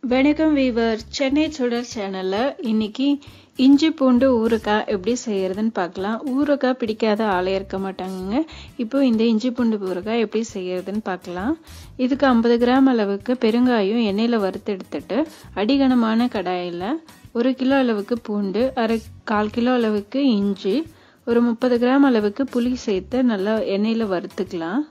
வணக்கம் வீவர் சென்னை சுடர் சேனல்ல இன்னைக்கு இஞ்சி பூண்டு ஊறுகாய் எப்படி செய்யறதுன்னு பார்க்கலாம் ஊறுகாய் பிடிக்காத ஆளே இருக்க மாட்டாங்க இப்போ இந்த இஞ்சி பூண்டு ஊறுகாய் எப்படி செய்யறதுன்னு பார்க்கலாம் இதுக்கு ஐம்பது கிராம் அளவுக்கு பெருங்காயம் எண்ணெயில் வறுத்து எடுத்துட்டு அடிகனமான கடாயில் ஒரு கிலோ அளவுக்கு பூண்டு அரை கால் கிலோ அளவுக்கு இஞ்சி ஒரு முப்பது கிராம் அளவுக்கு புளி சேர்த்து நல்லா எண்ணெயில் வறுத்துக்கலாம்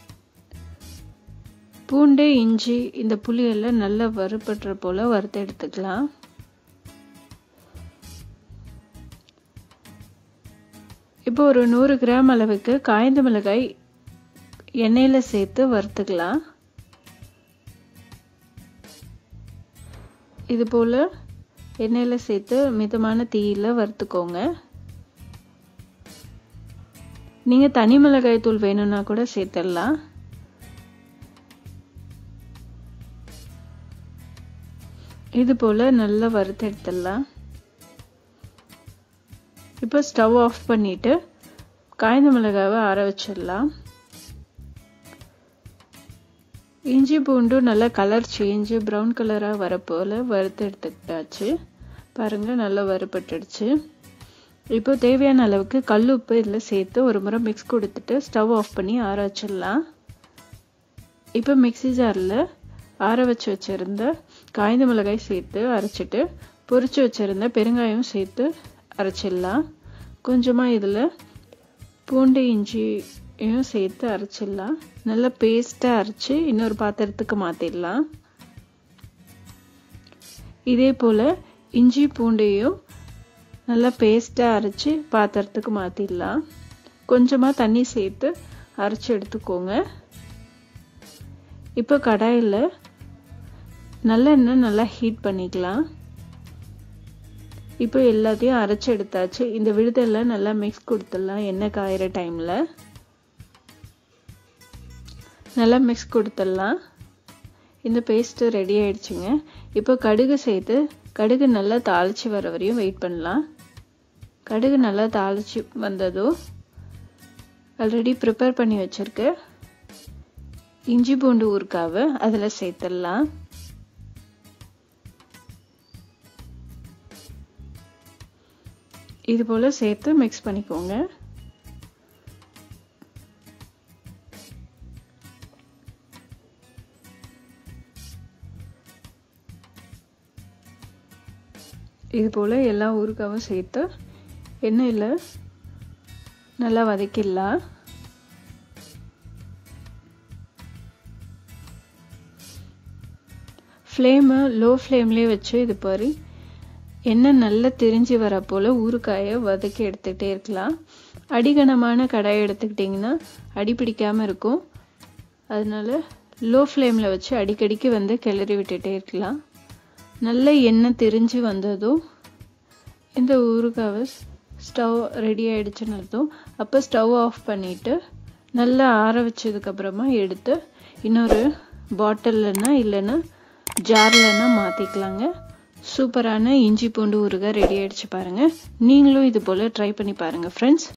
பூண்டு இஞ்சி இந்த புளியெல்லாம் நல்லா வறுபடுற போல வறுத்து எடுத்துக்கலாம் இப்போ ஒரு நூறு கிராம் அளவுக்கு காய்ந்த மிளகாய் எண்ணெயில் சேர்த்து வறுத்துக்கலாம் இது போல் எண்ணெயில் சேர்த்து மிதமான தீயில் வறுத்துக்கோங்க நீங்கள் தனி மிளகாய் தூள் வேணும்னா கூட சேர்த்துடலாம் இது போல் நல்லா வறுத்து எடுத்துடலாம் இப்போ ஸ்டவ் ஆஃப் பண்ணிவிட்டு காய்ந்த மிளகாவை ஆற வச்சிடலாம் இஞ்சி பூண்டு நல்லா கலர் சேஞ்சு ப்ரௌன் கலராக வரப்போல் வறுத்து எடுத்துக்கிட்டாச்சு பாருங்கள் நல்லா வறுபட்டுடுச்சு இப்போ தேவையான அளவுக்கு கல் உப்பு இதில் சேர்த்து ஒரு முறை மிக்ஸ் கொடுத்துட்டு ஸ்டவ் ஆஃப் பண்ணி ஆற வச்சிடலாம் இப்போ மிக்சி ஜாரில் ஆற வச்சு வச்சுருந்த காய்ந்த மிளகாய் சேர்த்து அரைச்சிட்டு பொரிச்சு வச்சுருந்த பெருங்காயம் சேர்த்து அரைச்சிடலாம் கொஞ்சமாக இதில் பூண்டு இஞ்சியும் சேர்த்து அரைச்சிடலாம் நல்லா பேஸ்ட்டாக அரைச்சி இன்னொரு பாத்திரத்துக்கு மாற்றிடலாம் இதே போல் இஞ்சி பூண்டையும் நல்லா பேஸ்ட்டாக அரைச்சி பாத்திரத்துக்கு மாற்றிடலாம் கொஞ்சமாக தண்ணி சேர்த்து அரைச்சி எடுத்துக்கோங்க இப்போ கடாயில் நல்லெண்ணெய் நல்லா ஹீட் பண்ணிக்கலாம் இப்போ எல்லாத்தையும் அரைச்சி எடுத்தாச்சு இந்த விழுதெல்லாம் நல்லா மிக்ஸ் கொடுத்துடலாம் எண்ணெய் காயிற டைமில் நல்லா மிக்ஸ் கொடுத்துடலாம் இந்த பேஸ்ட்டு ரெடி ஆயிடுச்சுங்க இப்போ கடுகு சேர்த்து கடுகு நல்லா தாளித்து வர வரையும் வெயிட் பண்ணலாம் கடுகு நல்லா தாளித்து வந்ததும் ஆல்ரெடி ப்ரிப்பேர் பண்ணி வச்சுருக்க இஞ்சி பூண்டு ஊறுக்காவை அதில் சேர்த்துடலாம் இது போல் சேர்த்து மிக்ஸ் பண்ணிக்கோங்க இது போல் எல்லா ஊறுகாவும் சேர்த்து எண்ணெயில் நல்லா வதக்கிடலாம் ஃப்ளேமை லோ ஃப்ளேம்லேயே வச்சு இது பாரு எண்ணெய் நல்லா திரிஞ்சு வர போல் ஊறுகாயை வதக்கி எடுத்துக்கிட்டே இருக்கலாம் அடிகனமான கடாயை எடுத்துக்கிட்டிங்கன்னா அடி பிடிக்காமல் இருக்கும் அதனால லோ ஃப்ளேமில் வச்சு அடிக்கடிக்கு வந்து கிளறி விட்டுட்டே இருக்கலாம் நல்ல எண்ணெய் திரிஞ்சு வந்ததும் இந்த ஊறுகாவை ஸ்டவ் ரெடி ஆகிடுச்சுன்னு அர்த்தம் அப்போ ஸ்டவ் ஆஃப் பண்ணிவிட்டு நல்லா ஆற வச்சதுக்கப்புறமா எடுத்து இன்னொரு பாட்டில்லன்னா இல்லைன்னா ஜார்லன்னா மாற்றிக்கலாங்க சூப்பரான இஞ்சி பூண்டு ஊறுகாய் ரெடி ஆகிடுச்சு பாருங்கள் நீங்களும் இது போல் ட்ரை பண்ணி பாருங்கள் ஃப்ரெண்ட்ஸ்